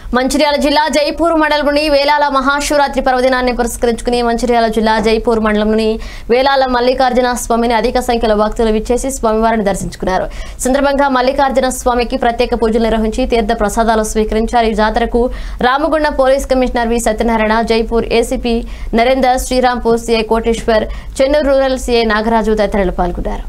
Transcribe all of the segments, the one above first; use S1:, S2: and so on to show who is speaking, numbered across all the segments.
S1: మంచిర్యాల జిల్లా జైపూర్ మండలంలోని వేలాల మహాశివరాత్రి పర్వదినాన్ని పురస్కరించుకుని మంచిర్యాల జిల్లా జైపూర్ మండలంలోని వేలాల మల్లికార్జున స్వామిని అధిక సంఖ్యలో భక్తులు విచ్చేసి స్వామివారిని దర్శించుకున్నారు సందర్భంగా మల్లికార్జున స్వామికి ప్రత్యేక పూజలు నిర్వహించి తీర్థ ప్రసాదాలు స్వీకరించారు ఈ జాతరకు Ramagunda police commissioner V Satyanarayana Jaipur ACP Narender Srirampur CI Koteshwar Chennur rural CI Nagaraju తదితరులు పాల్గొన్నారు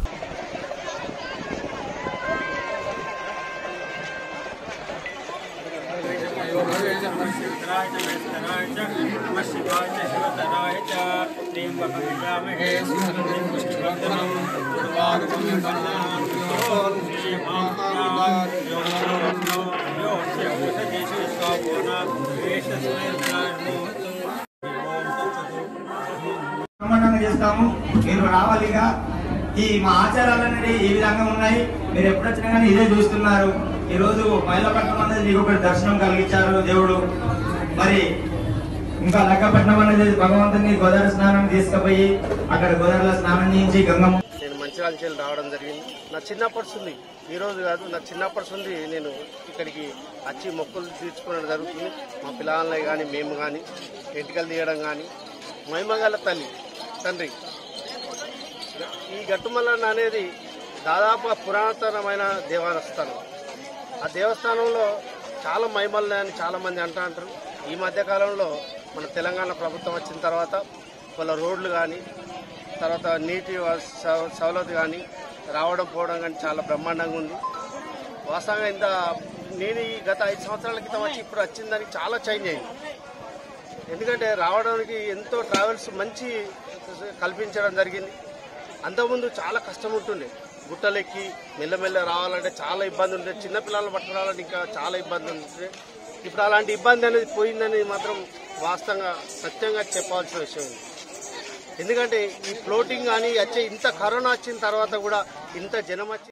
S2: బ్రహ్మాండంగా చేస్తాము మీరు రావాలిగా ఈ మా ఆచారాలు అనేది ఈ విధంగా ఉన్నాయి మీరు ఎప్పుడు వచ్చినా కానీ ఇదే చూస్తున్నారు ఈ రోజు మైలపట్నం అనేది మీకు ఒక దర్శనం కలిగించారు దేవుడు మరి ఇంకా లక్కపట్నం అనేది భగవంతుని గోదావరి స్నానం తీసుకుపోయి అక్కడ గోదావరిలో స్నానం చేయించి గంగమ్మ
S3: నేను మంచిర్యాల నుంచి రావడం జరిగింది నా చిన్నప్పటి ఉంది ఈ రోజు కాదు నా చిన్నప్పటి ఉంది నేను ఇక్కడికి వచ్చి మొక్కులు తీర్చుకోవడం జరుగుతుంది మా పిల్లలని కానీ మేము కానీ ఎంటికలు తీయడం కానీ మహిమగల తల్లి తండ్రి ఈ గట్టుమల్లన్న అనేది దాదాపు పురాతనమైన దేవస్థానం ఆ దేవస్థానంలో చాలా మహిమల్ని చాలా మంది అంటూ అంటారు ఈ మధ్య కాలంలో మన తెలంగాణ ప్రభుత్వం వచ్చిన తర్వాత వాళ్ళ రోడ్లు కానీ తర్వాత నీటి వ- సౌ- సౌలత్ కానీ రావడం పోవడం కానీ చాలా బ్రహ్మాండంగా ఉంది వాస్తవంగా ఇంత నేను ఈ గత ఐదు సంవత్సరాల క్రితం వచ్చి ఇప్పుడు వచ్చిందానికి చాలా చేంజ్ అయింది ఎందుకంటే రావడానికి ఎంతో ట్రావెల్స్ మంచి కల్పించడం జరిగింది అంతకుముందు చాలా కష్టం ఉంటుండే గుట్టలెక్కి మెల్లమెల్ల రావాలంటే చాలా ఇబ్బంది ఉండే చిన్నపిల్లలు పట్టుకురావాలంటే ఇంకా చాలా ఇబ్బంది ఉంటుండే ఇప్పుడు అలాంటి ఇబ్బంది అనేది పోయిందని మాత్రం వాస్తవంగా సత్యంగా చెప్పాల్సిన విషయం ఉంది ఎందుకంటే ఈ ఫ్లోటింగ్ కానీ వచ్చే ఇంత కరోనా వచ్చిన తర్వాత కూడా ఇంత జనం వచ్చి